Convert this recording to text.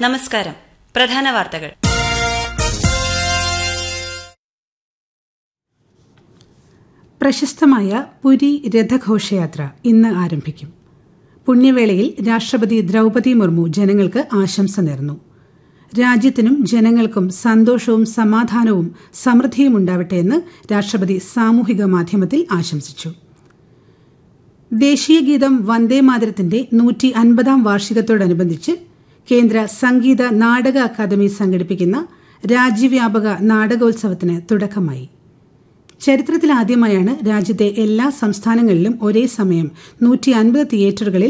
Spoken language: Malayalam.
നമസ്കാരം പ്രധാന വാർത്തകൾ പ്രശസ്തമായ പുരി രഥഘോഷയാത്ര ഇന്ന് ആരംഭിക്കും പുണ്യവേളയിൽ രാഷ്ട്രപതി ദ്രൗപതി മുർമു ജനങ്ങൾക്ക് ആശംസ നേർന്നു രാജ്യത്തിനും ജനങ്ങൾക്കും സന്തോഷവും സമാധാനവും സമൃദ്ധിയും ഉണ്ടാവട്ടെ എന്ന് രാഷ്ട്രപതി സാമൂഹിക മാധ്യമത്തിൽ ആശംസിച്ചു ദേശീയ ഗീതം വന്ദേ മാതരത്തിന്റെ നൂറ്റി അൻപതാം വാർഷികത്തോടനുബന്ധിച്ച് കേന്ദ്ര സംഗീത നാടക അക്കാദമി സംഘടിപ്പിക്കുന്ന രാജ്യവ്യാപക നാടകോത്സവത്തിന് തുടക്കമായി ചരിത്രത്തിലാദ്യമായാണ് രാജ്യത്തെ എല്ലാ സംസ്ഥാനങ്ങളിലും ഒരേ സമയം നൂറ്റി അൻപത് തിയേറ്ററുകളിൽ